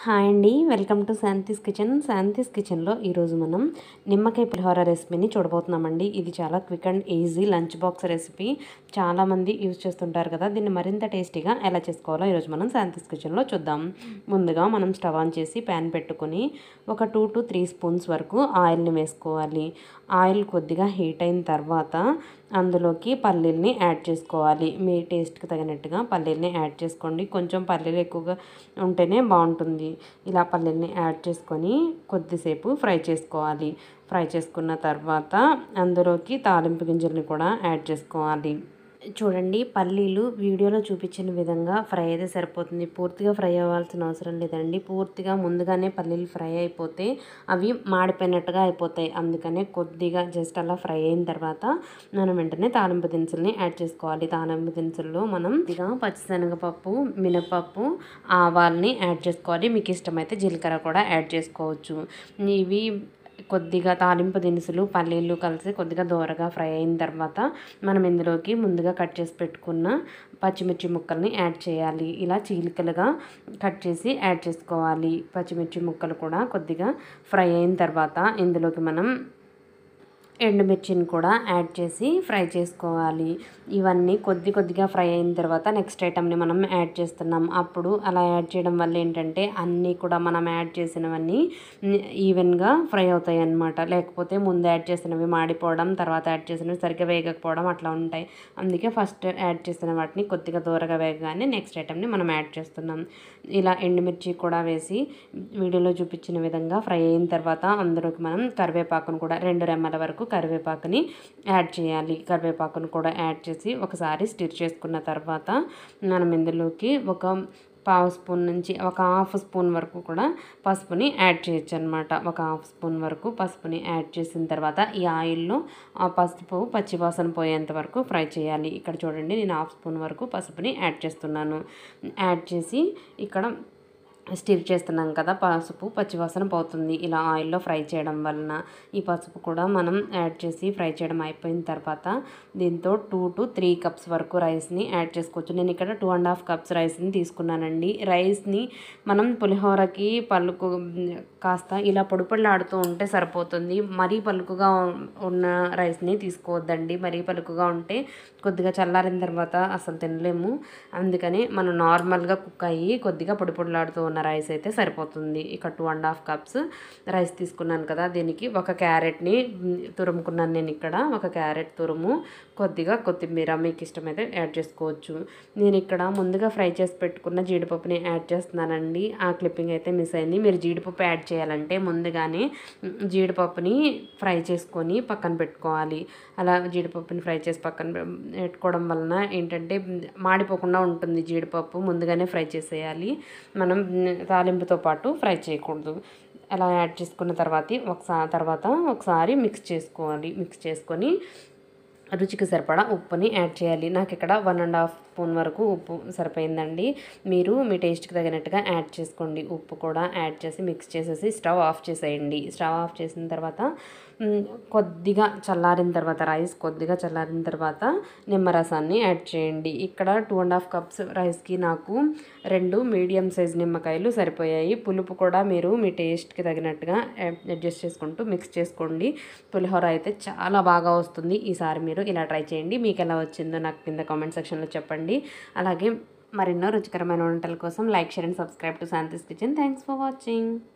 hi అండి welcome to Shanthi's kitchen Shanthi's కిచెన్లో ఈరోజు మనం నిమ్మకాయ పులిహోర రెసిపీని చూడబోతున్నామండి ఇది చాలా quick and easy lunch box recipe చాలామంది యూజ్ చేస్తుంటారు కదా దీన్ని మరింత టేస్టీగా ఎలా చేసుకోవాలో ఈరోజు మనం శాంతిస్ కిచెన్లో చూద్దాం ముందుగా మనం స్టవ్ ఆన్ చేసి ప్యాన్ పెట్టుకొని ఒక టూ టు త్రీ స్పూన్స్ వరకు ఆయిల్ని వేసుకోవాలి ఆయిల్ కొద్దిగా హీట్ అయిన తర్వాత అందులోకి పల్లీల్ని యాడ్ చేసుకోవాలి మీ టేస్ట్కి తగినట్టుగా పల్లీల్ని యాడ్ చేసుకోండి కొంచెం పల్లీలు ఎక్కువగా ఉంటేనే బాగుంటుంది ఇలా పల్లీల్ని యాడ్ చేసుకొని కొద్దిసేపు ఫ్రై చేసుకోవాలి ఫ్రై చేసుకున్న తర్వాత అందులోకి తాలింపు గింజల్ని కూడా యాడ్ చేసుకోవాలి చూడండి పల్లీలు వీడియోలో చూపించిన విధంగా ఫ్రై అయితే సరిపోతుంది పూర్తిగా ఫ్రై అవ్వాల్సిన అవసరం లేదండి పూర్తిగా ముందుగానే పల్లీలు ఫ్రై అయిపోతే అవి మాడిపోయినట్టుగా అయిపోతాయి అందుకనే కొద్దిగా జస్ట్ అలా ఫ్రై అయిన తర్వాత మనం వెంటనే తాలింపు దినుసుల్ని యాడ్ చేసుకోవాలి తాలింపు దినుసుల్లో మనం ఇదిగా పచ్చిశనగపప్పు మినపప్పు ఆవాల్ని యాడ్ చేసుకోవాలి మీకు ఇష్టమైతే జీలకర్ర కూడా యాడ్ చేసుకోవచ్చు ఇవి కొద్దిగా తాలింపు దినుసులు పల్లీలు కలిసి కొద్దిగా దూరగా ఫ్రై అయిన తర్వాత మనం ఇందులోకి ముందుగా కట్ చేసి పెట్టుకున్న పచ్చిమిర్చి ముక్కల్ని యాడ్ చేయాలి ఇలా చీలికలుగా కట్ చేసి యాడ్ చేసుకోవాలి పచ్చిమిర్చి ముక్కలు కూడా కొద్దిగా ఫ్రై అయిన తర్వాత ఇందులోకి మనం ఎండుమిర్చిని కూడా యాడ్ చేసి ఫ్రై చేసుకోవాలి ఇవన్నీ కొద్ది కొద్దిగా ఫ్రై అయిన తర్వాత నెక్స్ట్ ఐటమ్ని మనం యాడ్ చేస్తున్నాం అప్పుడు అలా యాడ్ చేయడం వల్ల ఏంటంటే అన్నీ కూడా మనం యాడ్ చేసినవన్నీ ఈవెన్గా ఫ్రై అవుతాయి అన్నమాట లేకపోతే ముందు యాడ్ చేసినవి మాడిపోవడం తర్వాత యాడ్ చేసినవి సరిగ్గా వేగకపోవడం అట్లా ఉంటాయి అందుకే ఫస్ట్ యాడ్ చేసిన వాటిని కొద్దిగా దూరగా వేగగానే నెక్స్ట్ ఐటమ్ని మనం యాడ్ చేస్తున్నాం ఇలా ఎండుమిర్చి కూడా వేసి వీడియోలో చూపించిన విధంగా ఫ్రై అయిన తర్వాత అందులోకి మనం కరివేపాకును కూడా రెండు రెమ్మల వరకు కరివేపాకుని యాడ్ చేయాలి కరివేపాకును కూడా యాడ్ చేసి ఒకసారి స్టిర్ చేసుకున్న తర్వాత మనం ఇందులోకి ఒక పావు స్పూన్ నుంచి ఒక హాఫ్ స్పూన్ వరకు కూడా పసుపుని యాడ్ చేయొచ్చు అనమాట ఒక హాఫ్ స్పూన్ వరకు పసుపుని యాడ్ చేసిన తర్వాత ఈ ఆయిల్లో ఆ పసుపు పచ్చివాసన పోయేంత వరకు ఫ్రై చేయాలి ఇక్కడ చూడండి నేను హాఫ్ స్పూన్ వరకు పసుపుని యాడ్ చేస్తున్నాను యాడ్ చేసి ఇక్కడ స్టిర్ చేస్తున్నాం కదా పసుపు పచ్చివాసన పోతుంది ఇలా ఆయిల్లో ఫ్రై చేయడం వలన ఈ పసుపు కూడా మనం యాడ్ చేసి ఫ్రై చేయడం అయిపోయిన తర్వాత దీంతో టూ టు త్రీ కప్స్ వరకు రైస్ని యాడ్ చేసుకోవచ్చు నేను ఇక్కడ టూ అండ్ హాఫ్ కప్స్ రైస్ని తీసుకున్నానండి రైస్ని మనం పులిహోరకి పలుకు కాస్త ఇలా పొడి పొడిలాడుతూ ఉంటే సరిపోతుంది మరీ పలుకుగా ఉన్న రైస్ని తీసుకోవద్దండి మరీ పలుకుగా ఉంటే కొద్దిగా చల్లారిన తర్వాత అసలు తినలేము అందుకని మనం నార్మల్గా కుక్ అయ్యి కొద్దిగా పొడి పొడిలాడుతూ ఉన్న రైస్ అయితే సరిపోతుంది ఇక two and half cups rice తీసుకున్నాను కదా దీనికి ఒక క్యారెట్ని తురుముకున్నాను నేను ఇక్కడ ఒక క్యారెట్ తురుము కొద్దిగా కొత్తిమీర మీకు ఇష్టమైతే యాడ్ చేసుకోవచ్చు నేను ఇక్కడ ముందుగా ఫ్రై చేసి పెట్టుకున్న జీడిపప్పుని యాడ్ చేస్తున్నానండి ఆ క్లిప్పింగ్ అయితే మిస్ అయింది మీరు జీడిపప్పు యాడ్ చేయాలంటే ముందుగానే జీడిపప్పుని ఫ్రై చేసుకొని పక్కన పెట్టుకోవాలి అలా జీడిపప్పుని ఫ్రై చేసి పక్కన పెట్టుకోవడం వలన ఏంటంటే మాడిపోకుండా ఉంటుంది జీడిపప్పు ముందుగానే ఫ్రై చేసేయాలి మనం తాలింపుతో పాటు ఫ్రై చేయకూడదు అలా యాడ్ చేసుకున్న తర్వాత ఒకసారి తర్వాత ఒకసారి మిక్స్ చేసుకోవాలి మిక్స్ చేసుకొని రుచికి సరిపడా ఉప్పుని యాడ్ చేయాలి నాకు ఇక్కడ వన్ అండ్ హాఫ్ స్పూన్ వరకు ఉప్పు సరిపోయిందండి మీరు మీ టేస్ట్కి తగినట్టుగా యాడ్ చేసుకోండి ఉప్పు కూడా యాడ్ చేసి మిక్స్ చేసేసి స్టవ్ ఆఫ్ చేసేయండి స్టవ్ ఆఫ్ చేసిన తర్వాత కొద్దిగా చల్లారిన తర్వాత రైస్ కొద్దిగా చల్లారిన తర్వాత నిమ్మరసాన్ని యాడ్ చేయండి ఇక్కడ టూ అండ్ హాఫ్ కప్స్ రైస్కి నాకు రెండు మీడియం సైజ్ నిమ్మకాయలు సరిపోయాయి పులుపు కూడా మీరు మీ టేస్ట్కి తగినట్టుగా అడ్జస్ట్ చేసుకుంటూ మిక్స్ చేసుకోండి పులిహోర అయితే చాలా బాగా వస్తుంది ఈసారి మీరు ఇలా ట్రై చేయండి మీకు ఎలా వచ్చిందో నాకు కింద కామెంట్ సెక్షన్లో చెప్పండి అలాగే మరెన్నో రుచికరమైన వంటల కోసం like share and subscribe to Shanthi's kitchen thanks for watching